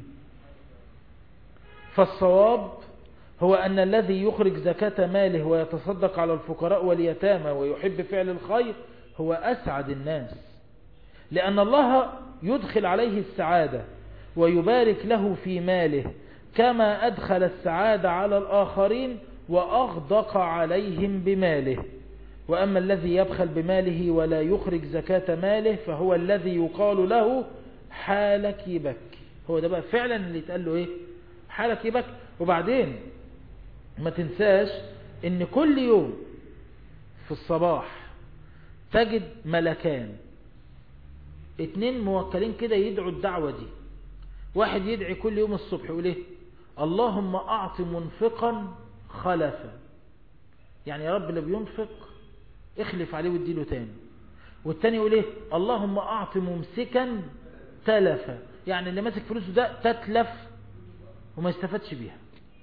فالصواب هو أن الذي يخرج زكاة ماله ويتصدق على الفقراء واليتامى ويحب فعل الخير هو أسعد الناس لأن الله يدخل عليه السعادة ويبارك له في ماله كما أدخل السعادة على الآخرين وأغدق عليهم بماله وأما الذي يبخل بماله ولا يخرج زكاة ماله فهو الذي يقال له حالك يبكي هو ده بقى فعلا اللي يتقال له ايه حالك يبكي وبعدين ما تنساش ان كل يوم في الصباح تجد ملكان اتنين موكلين كده يدعوا الدعوة دي واحد يدعي كل يوم الصبح يقول ايه اللهم اعط منفقا خلفا يعني يا رب اللي بينفق اخلف عليه واديله تاني والتاني يقول ايه اللهم اعط ممسكا تلفا يعني اللي ماسك فلوسه ده تتلف وما يستفادش بيها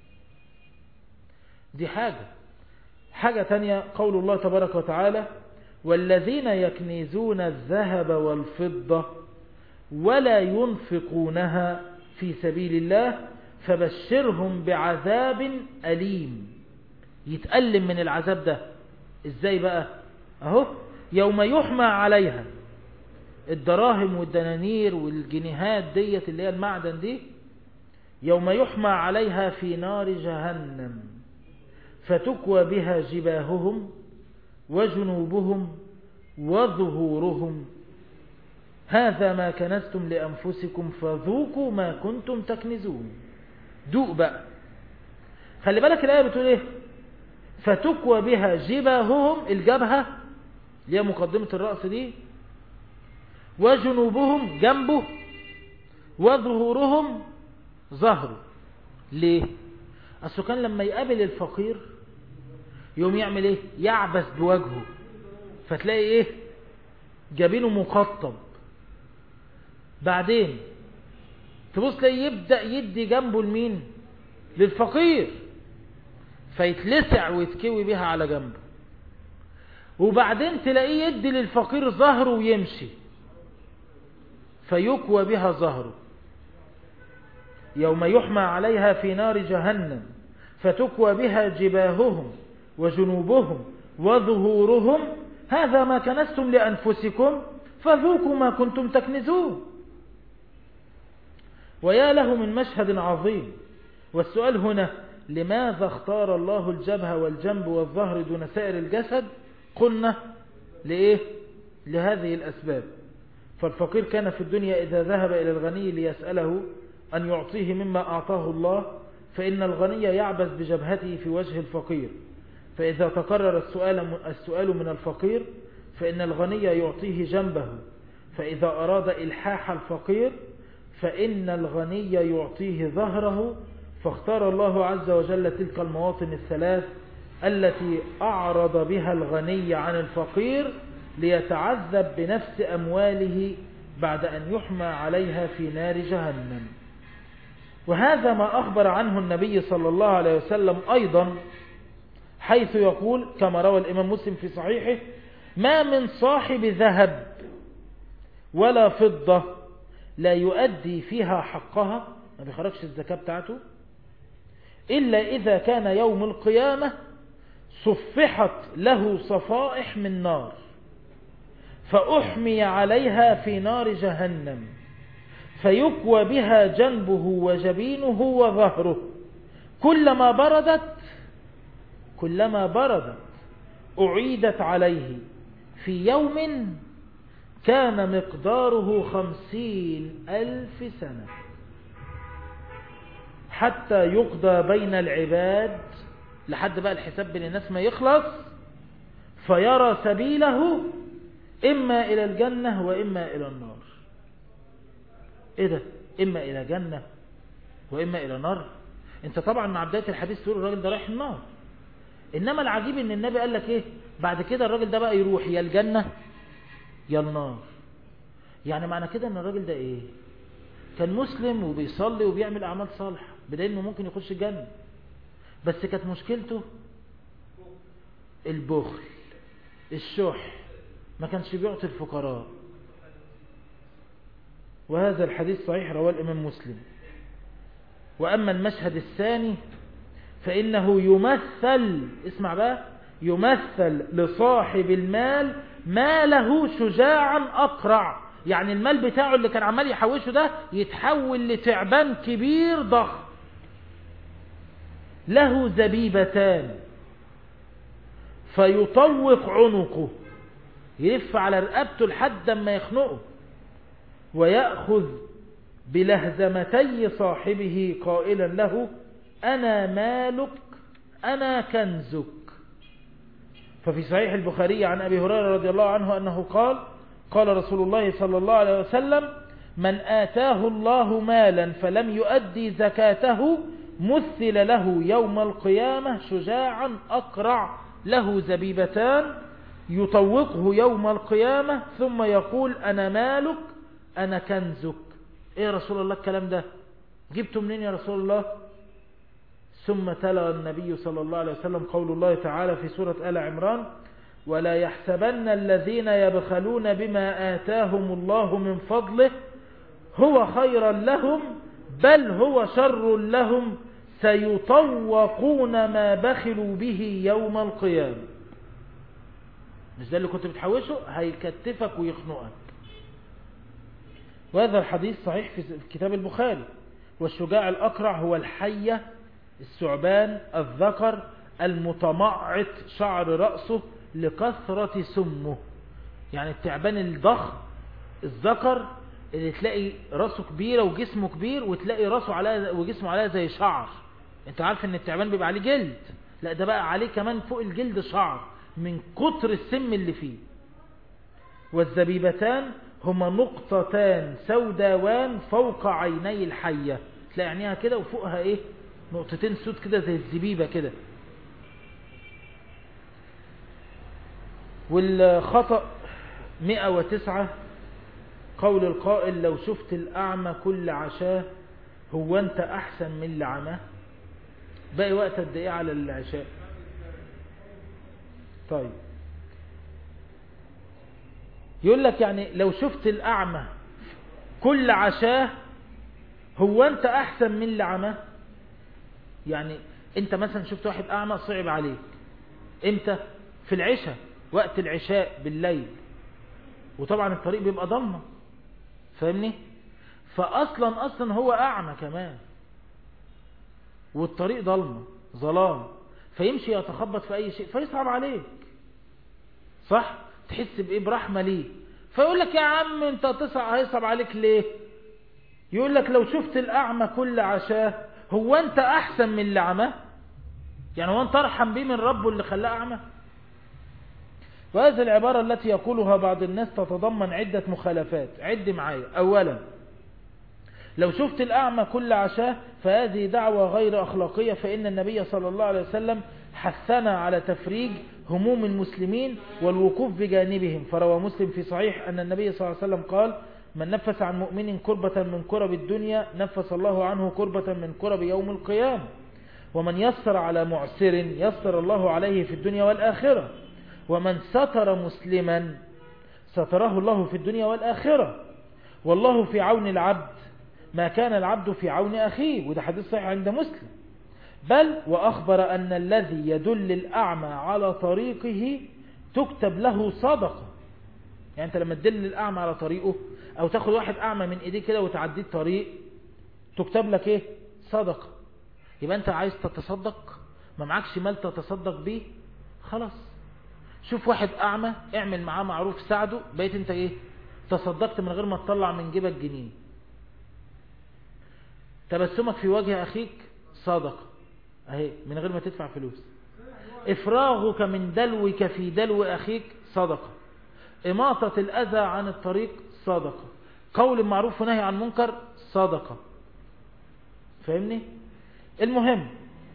دي حاجة حاجة تانية قول الله تبارك وتعالى والذين يكنزون الذهب والفضة ولا ينفقونها في سبيل الله فبشرهم بعذاب أليم يتألم من العذاب ده ازاي بقى اهو يوم يحمى عليها الدراهم والدنانير والجنيهات ديت اللي هي المعدن دي يوم يحمى عليها في نار جهنم فتكوى بها جباههم وجنوبهم وظهورهم هذا ما كنزتم لأنفسكم فذوقوا ما كنتم تكنزون دوق بقى خلي بالك الآية بتقول ايه فتكوى بها جباههم الجبهة اللي هي مقدمة الرأس دي وجنوبهم جنبه وظهورهم ظهره ليه أصله كان لما يقابل الفقير يوم يعمل ايه يعبس بوجهه فتلاقي ايه جبينه مقطب بعدين تبص تلاقي يبدأ يدي جنبه لمين للفقير فيتلسع ويتكوي بيها على جنبه وبعدين تلاقيه يدي للفقير ظهره ويمشي فيكوى بها ظهره يوم يحمى عليها في نار جهنم فتكوى بها جباههم وجنوبهم وظهورهم هذا ما كنستم لأنفسكم فذوقوا ما كنتم تكنزون ويا له من مشهد عظيم والسؤال هنا لماذا اختار الله الجبهة والجنب والظهر دون سائر الجسد قلنا لإيه لهذه الأسباب فالفقير كان في الدنيا إذا ذهب إلى الغني ليسأله أن يعطيه مما أعطاه الله فإن الغني يعبث بجبهته في وجه الفقير فإذا تكرر السؤال, السؤال من الفقير فإن الغني يعطيه جنبه فإذا أراد إلحاح الفقير فإن الغني يعطيه ظهره فاختار الله عز وجل تلك المواطن الثلاث التي أعرض بها الغني عن الفقير ليتعذب بنفس أمواله بعد أن يحمى عليها في نار جهنم وهذا ما أخبر عنه النبي صلى الله عليه وسلم أيضا حيث يقول كما روى الإمام مسلم في صحيحه ما من صاحب ذهب ولا فضة لا يؤدي فيها حقها ما بيخرجش الزكاة بتاعته إلا إذا كان يوم القيامة صفحت له صفائح من نار فأحمي عليها في نار جهنم فيكوى بها جنبه وجبينه وظهره كلما بردت كلما بردت أعيدت عليه في يوم كان مقداره خمسين ألف سنة حتى يقضى بين العباد لحد بقى الحساب بين الناس ما يخلص فيرى سبيله إما إلى الجنة وإما إلى النار إيه ده إما إلى جنة وإما إلى نار انت طبعا مع بداية الحديث تقول الراجل ده رايح النار إنما العجيب إن النبي قال لك إيه بعد كده الراجل ده بقى يروح يا الجنة يا النار يعني معنى كده إن الراجل ده إيه كان مسلم وبيصلي وبيعمل أعمال صالحة بدليل إنه ممكن يخش الجنة بس كانت مشكلته البخل الشح ما كانش بيعطي الفقراء وهذا الحديث صحيح رواه الإمام مسلم وأما المشهد الثاني فإنه يمثل اسمع بقى يمثل لصاحب المال ماله شجاعا أقرع يعني المال بتاعه اللي كان عمال يحوشه ده يتحول لتعبان كبير ضخم له زبيبتان فيطوق عنقه يلف على رقبته لحد ما يخنقه ويأخذ بلهزمتي صاحبه قائلا له أنا مالك أنا كنزك ففي صحيح البخاري عن أبي هريرة رضي الله عنه أنه قال قال رسول الله صلى الله عليه وسلم من آتاه الله مالا فلم يؤدي زكاته مثل له يوم القيامة شجاعا أقرع له زبيبتان يطوقه يوم القيامة ثم يقول أنا مالك أنا كنزك إيه يا رسول الله الكلام ده جبته منين يا رسول الله ثم تلا النبي صلى الله عليه وسلم قول الله تعالى في سورة آل عمران ولا يحسبن الذين يبخلون بما آتاهم الله من فضله هو خيرا لهم بل هو شر لهم سيطوقون ما بخلوا به يوم القيامة مش ده اللي كنت بتحوشه هيكتفك ويخنقك وهذا الحديث صحيح في كتاب البخاري والشجاع الأقرع هو الحية الثعبان الذكر المتمعط شعر رأسه لكثرة سمه يعني التعبان الضخم الذكر اللي تلاقي رأسه كبيرة وجسمه كبير وتلاقي رأسه على وجسمه عليها زي شعر انت عارف ان التعبان بيبقى عليه جلد لا ده بقى عليه كمان فوق الجلد شعر من كتر السم اللي فيه والزبيبتان هما نقطتان سوداوان فوق عيني الحية تلاقي عينيها كده وفوقها ايه نقطتين سود كده زي الزبيبة كده والخطأ 109 قول القائل لو شفت الأعمى كل عشاه هو أنت أحسن من اللي عماه باقي وقت قد ايه على العشاء طيب يقول لك يعني لو شفت الأعمى كل عشاه هو أنت أحسن من اللي عماه يعني أنت مثلا شفت واحد أعمى صعب عليك إمتى في العشاء وقت العشاء بالليل وطبعا الطريق بيبقى ضلمة فاهمني فأصلا أصلا هو أعمى كمان والطريق ضلمة ظلام فيمشي يتخبط في أي شيء فيصعب عليك صح تحس بإيه برحمة ليه فيقول لك يا عم انت تصعب هيصعب عليك ليه يقول لك لو شفت الأعمى كل عشاه هو انت أحسن من اللي عماه يعني هو انت ارحم بيه من ربه اللي خلاه أعمى وهذه العبارة التي يقولها بعض الناس تتضمن عدة مخالفات عد معايا أولا لو شفت الأعمى كل عشاه فهذه دعوة غير أخلاقية فإن النبي صلى الله عليه وسلم حثنا على تفريج هموم المسلمين والوقوف بجانبهم فروى مسلم في صحيح أن النبي صلى الله عليه وسلم قال من نفس عن مؤمن كربة من كرب الدنيا نفس الله عنه كربة من كرب يوم القيامة ومن يسر على معسر يسر الله عليه في الدنيا والآخرة ومن ستر مسلما ستره الله في الدنيا والآخرة والله في عون العبد ما كان العبد في عون أخيه وده حديث صحيح عند مسلم بل وأخبر أن الذي يدل الأعمى على طريقه تكتب له صدقة يعني أنت لما تدل الأعمى على طريقه أو تاخد واحد أعمى من إيديه كده وتعديه الطريق تكتب لك إيه صدقة يبقى أنت عايز تتصدق ما معكش مال تتصدق بيه خلاص شوف واحد أعمى اعمل معاه معروف ساعده بقيت أنت إيه تصدقت من غير ما تطلع من جيبك جنيه تبسمك في وجه أخيك صدقة أهي من غير ما تدفع فلوس إفراغك من دلوك في دلو أخيك صدقة إماطة الأذى عن الطريق صدقة قول معروف ونهي عن منكر صدقة فاهمني المهم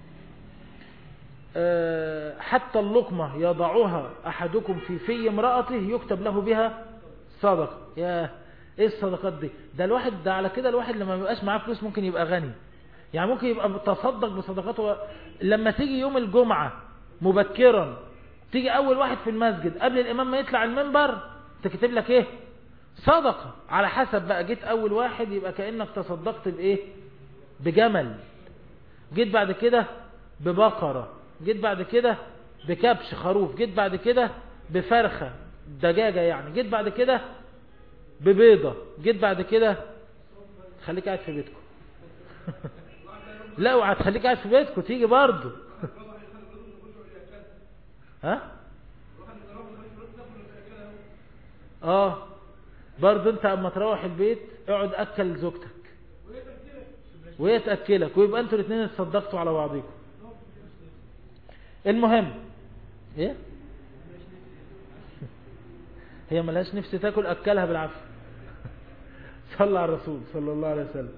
حتى اللقمة يضعها أحدكم في في امرأته يكتب له بها صدقة يا ايه الصدقات دي ده الواحد ده على كده الواحد لما بيبقاش معاه فلوس ممكن يبقى غني يعني ممكن يبقى تصدق بصدقاته لما تيجي يوم الجمعة مبكرا تيجي اول واحد في المسجد قبل الامام ما يطلع المنبر تكتب لك ايه صدقة على حسب بقى جيت اول واحد يبقى كأنك تصدقت بايه بجمل جيت بعد كده ببقرة جيت بعد كده بكبش خروف جيت بعد كده بفرخة دجاجة يعني جيت بعد كده ببيضة جيت بعد كده خليك قاعد في بيتكم لا اوعى تخليك قاعد في بيتكم تيجي برضه ها اه برضه انت اما تروح البيت اقعد اكل زوجتك وهي تاكلك ويبقى انتوا الاثنين اتصدقتوا على بعضكم المهم ايه هي ملهاش نفس تاكل اكلها بالعافيه صلى على الرسول صلى الله عليه وسلم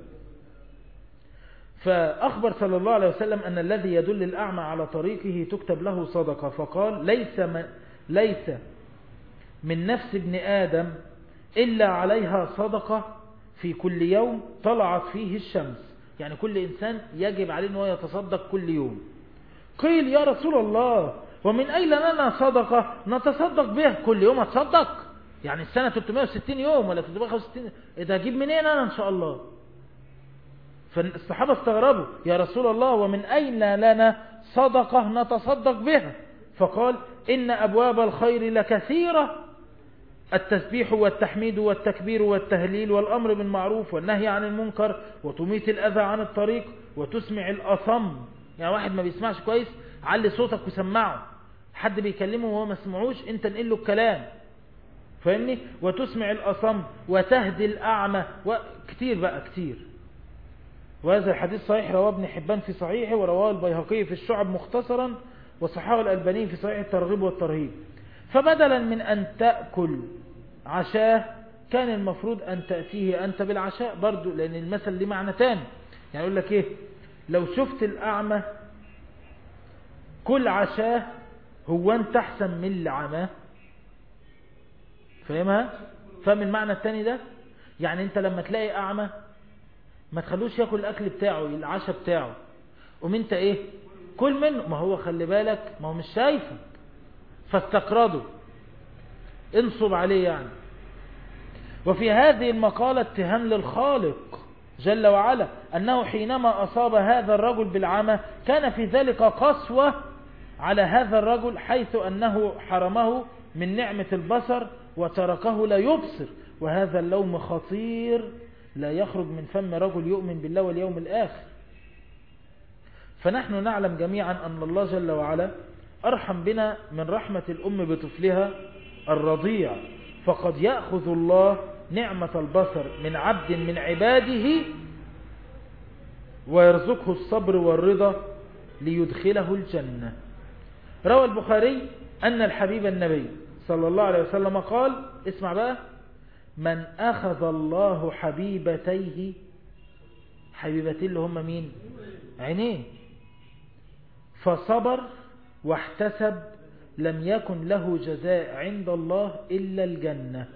فأخبر صلى الله عليه وسلم أن الذي يدل الأعمى على طريقه تكتب له صدقة فقال ليس من, ليس من نفس ابن آدم إلا عليها صدقة في كل يوم طلعت فيه الشمس يعني كل إنسان يجب عليه أنه يتصدق كل يوم قيل يا رسول الله ومن أين لنا صدقة نتصدق بها كل يوم أتصدق يعني السنة 360 يوم ولا 365 إذا أجيب منين أنا إن شاء الله فالصحابة استغربوا يا رسول الله ومن أين لنا صدقة نتصدق بها فقال إن أبواب الخير لكثيرة التسبيح والتحميد والتكبير والتهليل والأمر بالمعروف والنهي عن المنكر وتميت الأذى عن الطريق وتسمع الأصم يعني واحد ما بيسمعش كويس علي صوتك وسمعه حد بيكلمه وهو ما سمعوش انت نقل له الكلام فاهمني وتسمع الأصم وتهدي الأعمى وكتير بقى كتير وهذا الحديث صحيح رواه ابن حبان في صحيحه ورواه البيهقي في الشعب مختصرا وصححه الألباني في صحيح الترغيب والترهيب فبدلا من أن تأكل عشاه كان المفروض أن تأتيه أنت بالعشاء برضو لأن المثل ليه معنى تاني يعني يقول لك إيه لو شفت الأعمى كل عشاه هو أنت أحسن من اللي عماه فاهمها فاهم المعنى التاني ده يعني أنت لما تلاقي أعمى ما تخلوش ياكل الأكل بتاعه العشاء بتاعه قوم أنت إيه كل منه ما هو خلي بالك ما هو مش شايفك فاستقرضه انصب عليه يعني وفي هذه المقالة اتهام للخالق جل وعلا أنه حينما أصاب هذا الرجل بالعمى كان في ذلك قسوة على هذا الرجل حيث أنه حرمه من نعمة البصر وتركه لا يبصر وهذا اللوم خطير لا يخرج من فم رجل يؤمن بالله واليوم الآخر فنحن نعلم جميعا أن الله جل وعلا أرحم بنا من رحمة الأم بطفلها الرضيع فقد يأخذ الله نعمة البصر من عبد من عباده ويرزقه الصبر والرضا ليدخله الجنة روى البخاري أن الحبيب النبي صلى الله عليه وسلم قال اسمع بقى من أخذ الله حبيبتيه حبيبتين اللي هم مين عينيه فصبر واحتسب لم يكن له جزاء عند الله إلا الجنة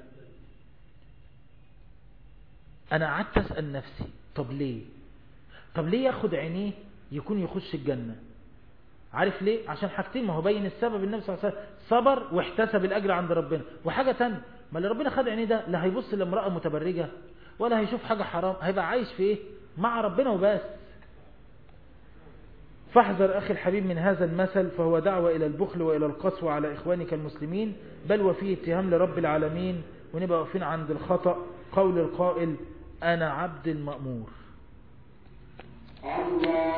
أنا قعدت أسأل نفسي طب ليه طب ليه ياخد عينيه يكون يخش الجنة عارف ليه عشان حاجتين ما هو بين السبب النبي صلى الله عليه وسلم صبر واحتسب الأجر عند ربنا وحاجة تانية ما اللي ربنا خد عينيه ده لا هيبص لامرأة متبرجة ولا هيشوف حاجة حرام هيبقى عايش في ايه مع ربنا وبس فاحذر أخي الحبيب من هذا المثل فهو دعوة إلى البخل وإلى القسوة على إخوانك المسلمين بل وفيه اتهام لرب العالمين ونبقى واقفين عند الخطأ قول القائل أنا عبد المأمور الله